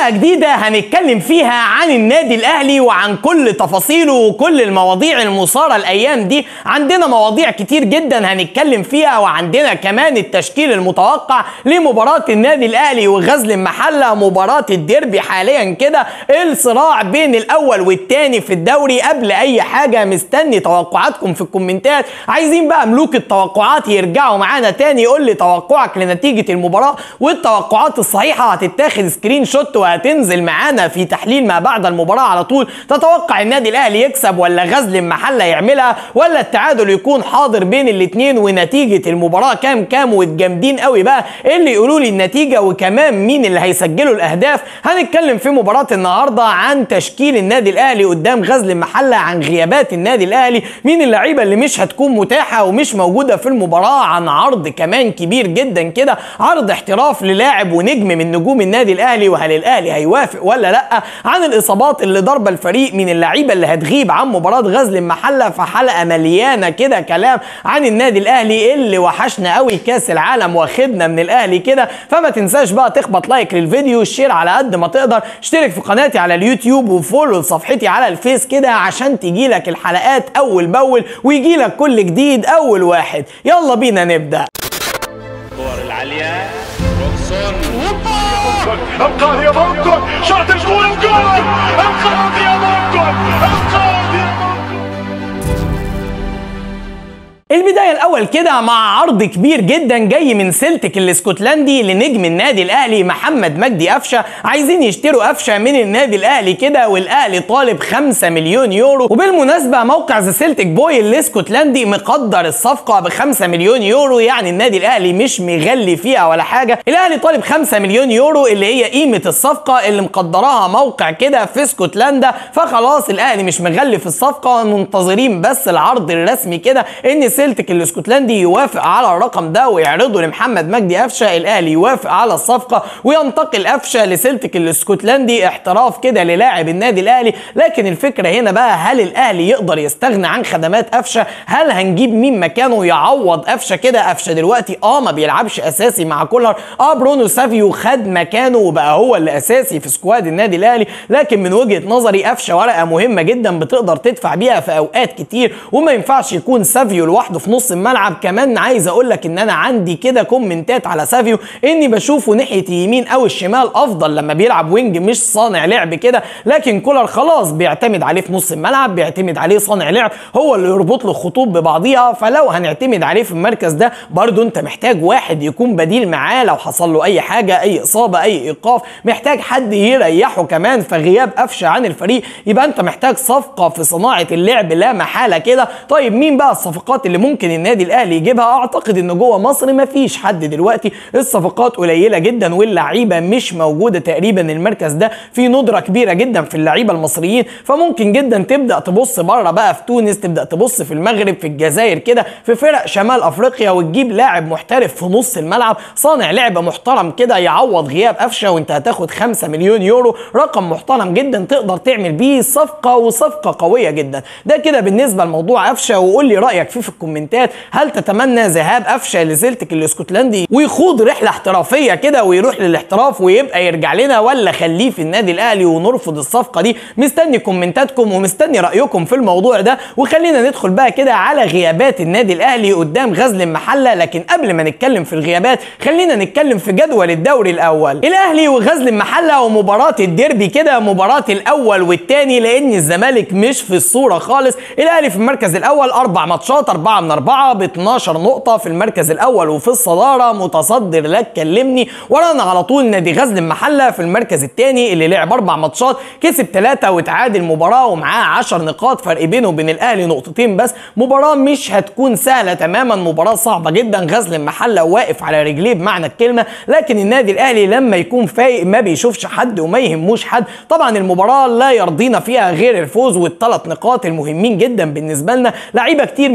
حلقة جديدة هنتكلم فيها عن النادي الأهلي وعن كل تفاصيله وكل المواضيع المثارة الأيام دي عندنا مواضيع كتير جدا هنتكلم فيها وعندنا كمان التشكيل المتوقع لمباراة النادي الأهلي وغزل المحلة مباراة الديربي حاليا كده الصراع بين الأول والتاني في الدوري قبل أي حاجة مستني توقعاتكم في الكومنتات عايزين بقى ملوك التوقعات يرجعوا معانا تاني يقول لي توقعك لنتيجة المباراة والتوقعات الصحيحة هتتاخد سكرين شوت وهتنزل معانا في تحليل ما بعد المباراة على طول تتوقع النادي الاهلي يكسب ولا غزل المحلة يعملها ولا التعادل يكون حاضر بين الاتنين ونتيجة المباراة كام كام والجامدين قوي بقى اللي يقولوا لي النتيجة وكمان مين اللي هيسجلوا الاهداف هنتكلم في مباراة النهاردة عن تشكيل النادي الاهلي قدام غزل المحلة عن غيابات النادي الاهلي مين اللعيبة اللي مش هتكون متاحة ومش موجودة في المباراة عن عرض كمان كبير جدا كده عرض احتراف للاعب ونجم من نجوم النادي الاهلي وهل الاهلي هيوافق ولا لا عن الاصابات اللي ضربه الفريق من اللعيبه اللي هتغيب عن مباراه غزل المحله في حلقه مليانه كده كلام عن النادي الاهلي اللي وحشنا قوي كاس العالم واخدنا من الاهلي كده فما تنساش بقى تخبط لايك للفيديو الشير على قد ما تقدر اشترك في قناتي على اليوتيوب وفولو لصفحتي على الفيس كده عشان تجيلك الحلقات اول باول ويجيلك كل جديد اول واحد يلا بينا نبدا الكور العالية روكسون انقاذ يا مونكون شاط الجول الجول انقاذ يا مونكون انقاذ يا مونكون البداية الأول كده مع عرض كبير جدا جاي من سلتك الاسكتلندي لنجم النادي الأهلي محمد مجدي قفشة عايزين يشتروا قفشة من النادي الأهلي كده والأهلي طالب 5 مليون يورو وبالمناسبة موقع ذا سلتك بوي الاسكتلندي مقدر الصفقة ب 5 مليون يورو يعني النادي الأهلي مش مغلي فيها ولا حاجة الأهلي طالب 5 مليون يورو اللي هي قيمة الصفقة اللي مقدراها موقع كده في اسكتلندا فخلاص الأهلي مش مغلي في الصفقة منتظرين بس العرض الرسمي كده إن سلتك الاسكتلندي يوافق على الرقم ده ويعرضه لمحمد مجدي قفشه الاهلي يوافق على الصفقه وينتقل قفشه لسلتك الاسكتلندي احتراف كده للاعب النادي الاهلي لكن الفكره هنا بقى هل الاهلي يقدر يستغنى عن خدمات قفشه هل هنجيب مين مكانه يعوض قفشه كده قفشه دلوقتي اه ما بيلعبش اساسي مع كولر اه برونو سافيو خد مكانه وبقى هو اللي اساسي في سكواد النادي الاهلي لكن من وجهه نظري قفشه ورقه مهمه جدا بتقدر تدفع بيها في اوقات كتير وما ينفعش يكون سافيو لوحده في نص الملعب كمان عايز اقول لك ان انا عندي كده كومنتات على سافيو اني بشوفه ناحيه اليمين او الشمال افضل لما بيلعب وينج مش صانع لعب كده لكن كولر خلاص بيعتمد عليه في نص الملعب بيعتمد عليه صانع لعب هو اللي يربط له الخطوط ببعضيها فلو هنعتمد عليه في المركز ده برضو انت محتاج واحد يكون بديل معاه لو حصل له اي حاجه اي اصابه اي ايقاف محتاج حد يريحه كمان فغياب قفشه عن الفريق يبقى انت محتاج صفقه في صناعه اللعب لا محاله كده طيب مين بقى الصفقات اللي ممكن النادي الاهلي يجيبها اعتقد ان جوه مصر مفيش حد دلوقتي الصفقات قليله جدا واللعيبه مش موجوده تقريبا المركز ده في ندره كبيره جدا في اللعيبه المصريين فممكن جدا تبدا تبص بره بقى في تونس تبدا تبص في المغرب في الجزائر كده في فرق شمال افريقيا وتجيب لاعب محترف في نص الملعب صانع لعب محترم كده يعوض غياب قفشه وانت هتاخد 5 مليون يورو رقم محترم جدا تقدر تعمل بيه صفقه وصفقه قويه جدا ده كده بالنسبه لموضوع قفشه وقول لي رايك فيه في الكومنتات هل تتمنى ذهاب قفشه لسلتك الاسكتلندي ويخوض رحله احترافيه كده ويروح للاحتراف ويبقى يرجع لنا ولا خليه في النادي الاهلي ونرفض الصفقه دي مستني كومنتاتكم ومستني رايكم في الموضوع ده وخلينا ندخل بقى كده على غيابات النادي الاهلي قدام غزل المحله لكن قبل ما نتكلم في الغيابات خلينا نتكلم في جدول الدوري الاول الاهلي وغزل المحله ومباراه الديربي كده مباراه الاول والثاني لان الزمالك مش في الصوره خالص الاهلي في المركز الاول اربع ماتشات اربعه من اربعه ب 12 نقطه في المركز الاول وفي الصداره متصدر لا تكلمني ورانا على طول نادي غزل المحله في المركز الثاني اللي لعب اربع ماتشات كسب ثلاثه وتعادل مباراه ومعاه 10 نقاط فرق بينه وبين الاهلي نقطتين بس مباراه مش هتكون سهله تماما مباراه صعبه جدا غزل المحله واقف على رجليه بمعنى الكلمه لكن النادي الاهلي لما يكون فايق ما بيشوفش حد وما يهموش حد طبعا المباراه لا يرضينا فيها غير الفوز والثلاث نقاط المهمين جدا بالنسبه لنا لعيبه كتير من النادي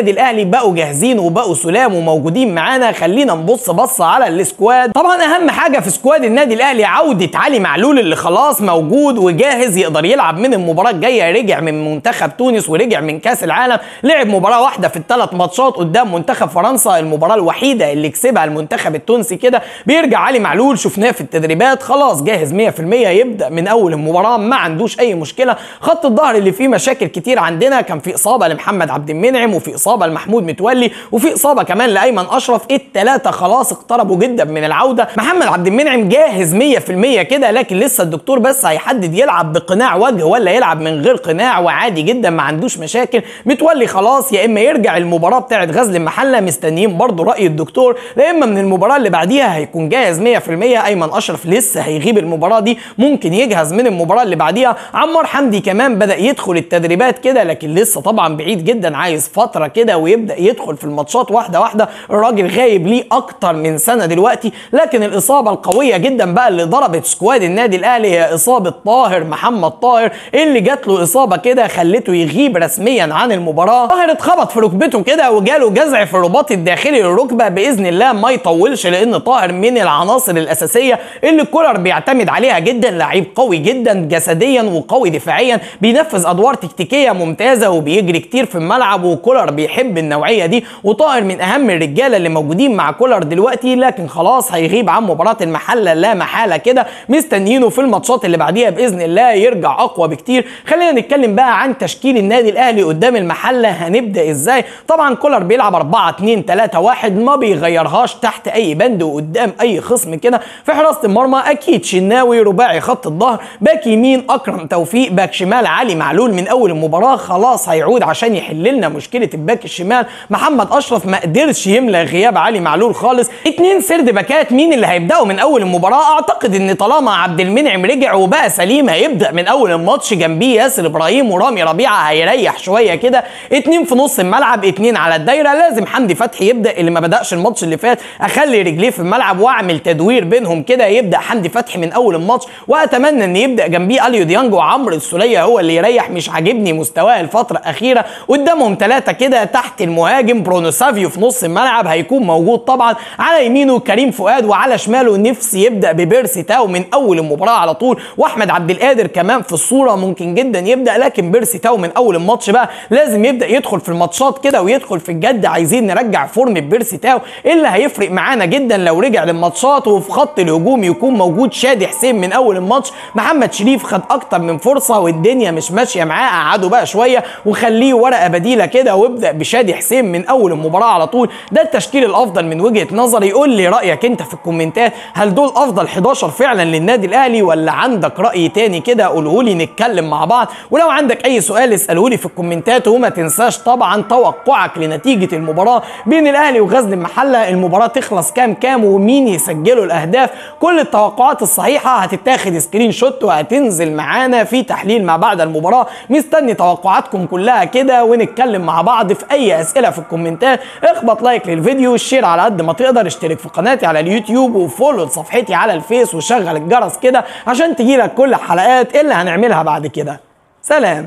النادي الاهلي بقوا جاهزين وبقوا سلام وموجودين معانا خلينا نبص بصه على السكواد طبعا اهم حاجه في سكواد النادي الاهلي عوده علي معلول اللي خلاص موجود وجاهز يقدر يلعب من المباراه الجايه رجع من منتخب تونس ورجع من كاس العالم لعب مباراه واحده في الثلاث ماتشات قدام منتخب فرنسا المباراه الوحيده اللي كسبها المنتخب التونسي كده بيرجع علي معلول شفناه في التدريبات خلاص جاهز 100% يبدا من اول المباراه ما عندوش اي مشكله خط الظهر اللي فيه مشاكل كتير عندنا كان في اصابه لمحمد عبد المنعم وفي اصابه لمحمود متولي وفي اصابه كمان لايمن اشرف الثلاثه خلاص اقتربوا جدا من العوده محمد عبد المنعم جاهز 100% كده لكن لسه الدكتور بس هيحدد يلعب بقناع وجه ولا يلعب من غير قناع وعادي جدا ما عندوش مشاكل متولي خلاص يا اما يرجع المباراه بتاعه غزل المحله مستنيين برضو راي الدكتور يا اما من المباراه اللي بعديها هيكون جاهز 100% ايمن اشرف لسه هيغيب المباراه دي ممكن يجهز من المباراه اللي بعديها عمار حمدي كمان بدا يدخل التدريبات كده لكن لسه طبعا بعيد جدا عايز فتره كده ويبدا يدخل في الماتشات واحده واحده الراجل غايب ليه اكتر من سنه دلوقتي لكن الاصابه القويه جدا بقى اللي ضربت سكواد النادي الاهلي هي اصابه طاهر محمد طاهر اللي جات له اصابه كده خلته يغيب رسميا عن المباراه طاهر اتخبط في ركبته كده وجاله جزع في الرباط الداخلي للركبه باذن الله ما يطولش لان طاهر من العناصر الاساسيه اللي كولر بيعتمد عليها جدا لعيب قوي جدا جسديا وقوي دفاعيا بينفذ ادوار تكتيكيه ممتازه وبيجري كتير في الملعب وكولر بيحب النوعيه دي وطاهر من اهم الرجاله اللي موجودين مع كولر دلوقتي لكن خلاص هيغيب عن مباراه المحله لا محاله كده مستنيينه في الماتشات اللي بعديها باذن الله يرجع اقوى بكتير خلينا نتكلم بقى عن تشكيل النادي الاهلي قدام المحله هنبدا ازاي طبعا كولر بيلعب 4 2 3 1 ما بيغيرهاش تحت اي بند وقدام اي خصم كده في حراسه المرمى اكيد شناوي رباعي خط الظهر باك يمين اكرم توفيق باك شمال علي معلول من اول المباراه خلاص هيعود عشان يحل لنا مشكله الباك الشمال محمد اشرف ما قدرش يملى غياب علي معلول خالص اتنين سرد باكات مين اللي هيبداوا من اول المباراه اعتقد ان طالما عبد المنعم رجع وبقى سليم هيبدا من اول الماتش جنبيه ياسر ابراهيم ورامي ربيعه هيريح شويه كده اتنين في نص الملعب اتنين على الدايره لازم حمدي فتحي يبدا اللي ما بداش الماتش اللي فات اخلي رجليه في الملعب واعمل تدوير بينهم كده يبدا حمدي فتحي من اول الماتش واتمنى ان يبدا جنبيه اليو ديانج وعمرو السوليه هو اللي يريح مش عاجبني مستواه الفتره الاخيره قدامهم ثلاثه كده تحت المهاجم برونو سافيو في نص الملعب هيكون موجود طبعا على يمينه كريم فؤاد وعلى شماله نفسي يبدا ببيرسي تاو من اول المباراه على طول واحمد عبد القادر كمان في الصوره ممكن جدا يبدا لكن بيرسي تاو من اول الماتش بقى لازم يبدا يدخل في الماتشات كده ويدخل في الجد عايزين نرجع فورم بيرسي تاو اللي هيفرق معانا جدا لو رجع للماتشات وفي خط الهجوم يكون موجود شادي حسين من اول الماتش محمد شريف خد اكتر من فرصه والدنيا مش ماشيه معاه قعده بقى شويه وخليه ورقه بديله كده وابدا بشادي حسين من اول المباراه على طول ده التشكيل الافضل من وجهه نظري قول لي رايك انت في الكومنتات هل دول افضل 11 فعلا للنادي الاهلي ولا عندك راي تاني كده قوله لي نتكلم مع بعض ولو عندك اي سؤال اساله لي في الكومنتات وما تنساش طبعا توقعك لنتيجه المباراه بين الاهلي وغزل المحله المباراه تخلص كام كام ومين يسجلوا الاهداف كل التوقعات الصحيحه هتتاخد سكرين شوت وهتنزل معانا في تحليل ما بعد المباراه مستني توقعاتكم كلها كده ونتكلم مع بعض في اي اسئله في الكومنتات اخبط لايك للفيديو شير على قد ما تقدر اشترك في قناتي على اليوتيوب وفولو لصفحتي على الفيس وشغل الجرس كده عشان تجيلك كل الحلقات اللي هنعملها بعد كده سلام